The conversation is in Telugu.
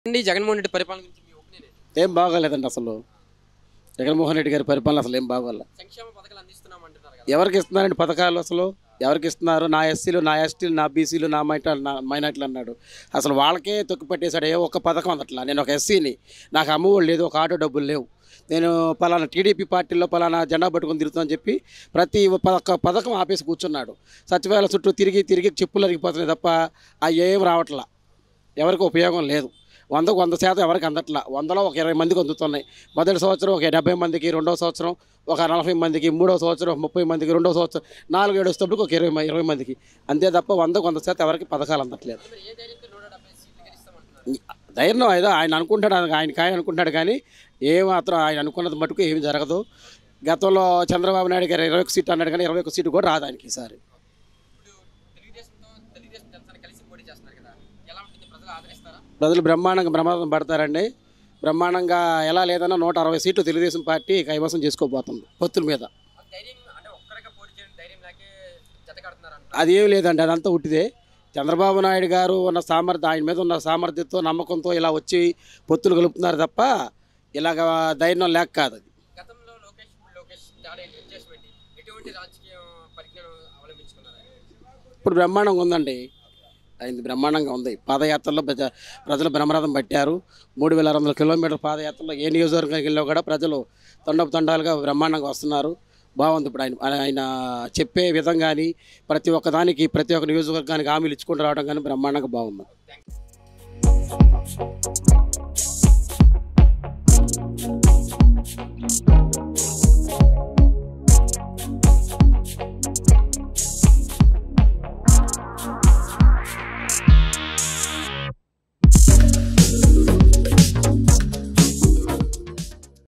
అండి జగన్మోహన్ రెడ్డి పరిపాలన గురించి మీ ఒపీనియన్ ఏంటి? ఏం బాగోలేదండి అసలు జగన్మోహన్ రెడ్డి గారి పరిపాలన అసలు ఏం బాగోలే సంక్షేమ పథకాలు అందిస్తున్నాం అంటున్నారు కదా ఎవరికి ఇస్తున్నారండి పథకాలు అసలు ఎవరికి ఇస్తున్నారు నా ఎస్సీలు నా ఎస్టీలు నా బీసీలు నా మైట నా మైనార్టీలు అన్నాడు అసలు వాళ్ళకే తొక్కి పట్టేశాడు ఏ ఒక్క పథకం అందట్లా నేను ఒక ఎస్సీని నాకు అమ్మఒడి లేదు ఒక ఆటో డబ్బులు లేవు నేను పలానా టీడీపీ పార్టీలో పలానా జెండా పట్టుకొని తిరుగుతానని చెప్పి ప్రతి ఒక్క పథకం ఆపేసి కూర్చున్నాడు సచివాలయం చుట్టూ తిరిగి తిరిగి చెప్పులు అరిగిపోతున్నాయి తప్ప అవి ఏం రావట్లా ఎవరికి ఉపయోగం లేదు వందకు వంద శాతం ఎవరికి అందట్లా వందలో ఒక ఇరవై మందికి అందుతున్నాయి మొదటి సంవత్సరం ఒక డెబ్బై మందికి రెండో సంవత్సరం ఒక నలభై మందికి మూడో సంవత్సరం ఒక ముప్పై మందికి రెండో సంవత్సరం నాలుగు ఏడు వచ్చేటప్పుడు ఒక ఇరవై మ- ఇరవై మందికి అంతే తప్ప వందకు వంద శాతం ఎవరికి పథకాలు అందట్లేదు మరి ఏ ధైర్యంతో నూట డెబ్బై సీట్లు గెలుస్తామంటున్నారు ధైర్యం ఏదో ఆయన అనుకుంటాడు ఆయన ఆయన ఆయన అనుకుంటాడు కానీ ఏ మాత్రం ఆయన అనుకున్నది మటుకు ఏమి జరగదు గతంలో చంద్రబాబు నాయుడు గారు ఇరవై ఒక సీట్ అన్నాడు కానీ ఇరవై ఒక సీటు కూడా రాదు ఆయనకి ఈసారి ఇప్పుడు తెలుగుదేశంతో తెలుగుదేశం జనసేన కలిసి పోటీ చేస్తున్నారు కదా ఎలా ఉంటుంది ప్రజలు ఆదరిస్తారా ప్రజలు బ్రహ్మాండంగా బ్రహ్మాండం పడతారండి బ్రహ్మాండంగా ఎలా లేదన్నా నూట అరవై సీట్లు తెలుగుదేశం పార్టీ కైవసం చేసుకోబోతుంది పొత్తుల మీద ఆ ధైర్యం అంటే ఒక్కరిగా పోటీ చేయడం ధైర్యం లేకే జత కడుతున్నారు అంటారు అది ఏం లేదండి అదంతా ఉట్టిదే చంద్రబాబు నాయుడు గారు ఉన్న సామర్థ్యం ఆయన మీద ఉన్న సామర్థ్యంతో నమ్మకంతో ఇలా వచ్చి పొత్తులు కలుపుతున్నారు తప్ప ఇలాగ ధైర్యం లేక కాదు అది గతంలో లోకేష్ ఇప్పుడు లోకేష్ తేడా ఏంటి వ్యత్యాసం ఏంటి ఎటువంటి రాజకీయ పరిజ్ఞానం అవలంబించుకున్నారు ఆయన? ఇప్పుడు బ్రహ్మాండంగా ఉందండి అయింది బ్రహ్మాండంగా ఉంది పాదయాత్రలో ప్రజ ప్రజలు బ్రహ్మరథం పట్టారు మూడు వేల ఆరు వందల కిలోమీటర్ల పాదయాత్రలో ఏ నియోజకవర్గానికి వెళ్ళినా కూడా ప్రజలు తండపు తండాలుగా బ్రహ్మాండంగా వస్తున్నారు బాగుంది ఇప్పుడు ఆయన ఆయన చెప్పే విధం కానీ ప్రతి ఒక్క దానికి ప్రతి ఒక్క నియోజకవర్గానికి హామీలు ఇచ్చుకుంటూ రావడం కానీ బ్రహ్మాండంగా బాగుంది థ్యాంక్ యూ